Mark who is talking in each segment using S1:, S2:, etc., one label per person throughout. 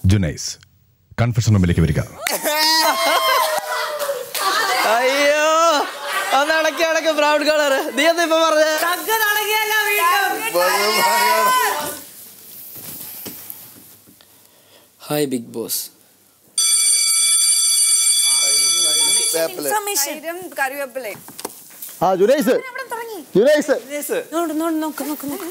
S1: Junaiz confession റൂമിലേക്ക് വരിക
S2: അയ്യോ ഒന്ന് അടക്കി അടക്കി ബ്രൗൺ കളർ നീ എന്താ ഇപ്പൊ പറഞ്ഞേ ഹായ് ബിഗ് ബോസ്
S3: തൈരും കറിവേപ്പിലയും
S4: ആ ജുനൈസ് ജുനൈസ്
S3: നോട് നോട് നോക്ക് നോക്ക് നോക്ക്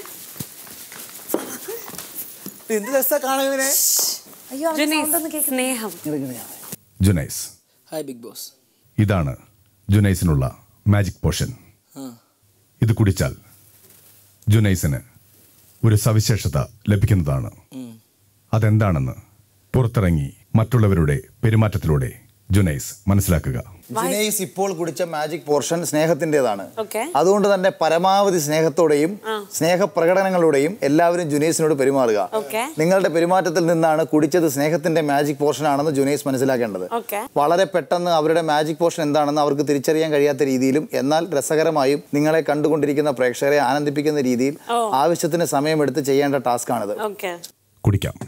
S4: എന്ത് രസാ കാണുന്നതിനെ
S3: അയ്യോ അവന്റെ sound ഒന്ന് കേക്ക്.
S5: സ്നേഹം
S1: ജുനൈസ്
S2: ഹായ് ബിഗ് ബോസ്
S1: ഇതാണ് ജുനൈസിനുള്ള മാജിക് പോഷൻ ഇത് കുടിച്ചാൽ ജുനൈസിന് ഒരു സവിശേഷത ലഭിക്കുന്നതാണ് അതെന്താണെന്ന് പുറത്തിറങ്ങി മറ്റുള്ളവരുടെ പെരുമാറ്റത്തിലൂടെ ജുനൈസ് മനസ്സിലാക്കുക
S4: ജുനൈസ് ഇപ്പോൾ കുടിച്ച മാജിക് പോർഷൻ സ്നേഹത്തിൻ്റെതാണ്
S5: Okay.
S4: അതുകൊണ്ട് തന്നെ പരമാവധി സ്നേഹത്തോടെയും സ്നേഹപ്രകടനങ്ങളിലൂടെയും എല്ലാവരും ജുനൈസിനോട് പെരുമാറുക
S5: Okay.
S4: നിങ്ങളുടെ പെരുമാറ്റത്തിൽ നിന്നാണ് കുടിച്ചത് സ്നേഹത്തിന്റെ മാജിക് പോർഷൻ ആണെന്ന് ജുനൈസ് മനസ്സിലാക്കേണ്ടത്
S5: Okay.
S4: വളരെ പെട്ടെന്ന് അവരുടെ മാജിക് പോർഷൻ എന്താണെന്ന് അവർക്ക് തിരിച്ചറിയാൻ കഴിയാത്ത രീതിയിലും എന്നാൽ രസകരമായും നിങ്ങളെ കണ്ടുകൊണ്ടിരിക്കുന്ന പ്രേക്ഷകരെ ആനന്ദിപ്പിക്കുന്ന രീതിയിൽ
S5: ഓ.
S4: ആവശ്യത്തിന് സമയമെടുത്ത് ചെയ്യേണ്ട ടാസ്ക് ആണിത്
S5: ഓക്കെ
S1: കുടിക്കാം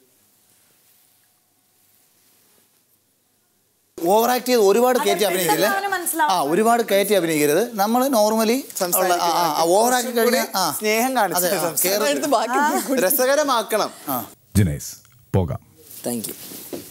S4: ഓവർ ആക്ട് ചെയ്ത് ഒരുപാട് കയറ്റി അഭിനയിക്കില്ലേ
S3: അവന് മനസ്സിലാവും.
S4: ആ ഒരുപാട് കയറ്റി അഭിനയിക്കരുത് നമ്മൾ നോർമലി ഓവർ ആക്ട് കഴിഞ്ഞാൽ ആ
S6: സ്നേഹം
S4: അതെ, ആ, കേറ്.
S6: രസകരമാക്കണം
S1: ജുനൈസ് പോകാം
S2: താങ്ക് യു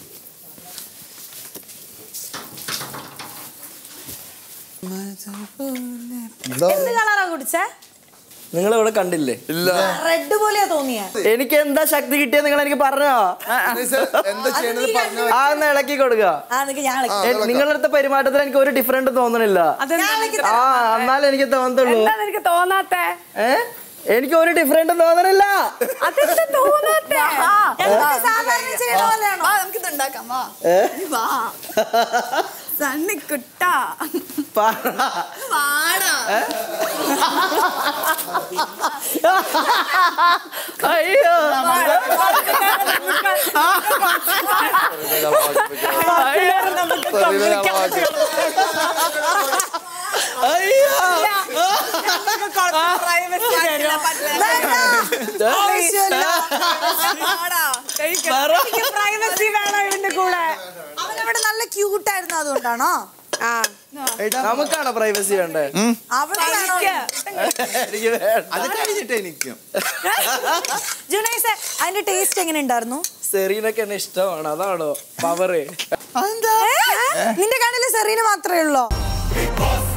S4: എന്തോ
S3: എന്ത് കളറാ കുടിച്ചേ
S2: നിങ്ങൾ ഇവിടെ കണ്ടില്ലേ
S3: റെഡ് പോലെയാ തോന്നിയേ
S2: എനിക്ക് എന്താ ശക്തി കിട്ടിയത് നിങ്ങൾ എനിക്ക് പറഞ്ഞോ
S6: എന്താ ചെയ്യണത് പറഞ്ഞ
S2: ആ ഒന്ന് ഇളക്കി കൊടുക്കുക
S3: ആ നിനക്ക് ഞാൻ ഇളക്കി.
S2: എ- നിങ്ങളുടെ അടുത്ത പെരുമാറ്റത്തിൽ എനിക്ക് ഒരു ഡിഫറൻറ്റ് തോന്നണില്ല
S3: ഞാൻ ഇളക്കി
S2: ആ എന്നാലും എനിക്ക് തോന്നത്തുള്ളൂ
S5: എന്താ നിനക്ക് തോന്നാത്തെ
S2: ഏ എനിക്ക് ഒരു ഡിഫറൻറ്റ് തോന്നണില്ല
S5: അതെന്താ തോന്നാത്തെ
S3: ഞങ്ങൾക്ക് സാധാരണ ചെയ്യുന്ന പോലെയാണോ
S7: നമുക്കിത് ഉണ്ടാക്കാം വാ വാ സണ്ണിക്കുട്ട
S2: പറ.
S7: പാടാ
S2: അയ്യോ അയ്യോ
S7: പാടാ
S2: പറ.
S5: പ്രൈവസി വേണം ഇതിന്റെ കൂടെ
S3: അവനവിടെ നല്ല ക്യൂട്ടായിരുന്നു അതുകൊണ്ടാണോ
S5: ആ
S2: നമുക്കാണോ പ്രൈവസി വേണ്ടേ
S3: അവിടെ വേണോ?
S2: എനിക്ക് വേണ്ട
S6: അത് കഴിഞ്ഞിട്ട് എനിക്ക്
S3: ജുനൈസ് അതിന്റെ ടേസ്റ്റ് എങ്ങനെ ഉണ്ടായിരുന്നു
S2: സെറീനൊക്കെ എന്നെ ഇഷ്ടമാണ് അതാണോ പവറ്
S3: നിന്റെ കണ്ണില് സെറീന് മാത്രമേ ഉള്ളോ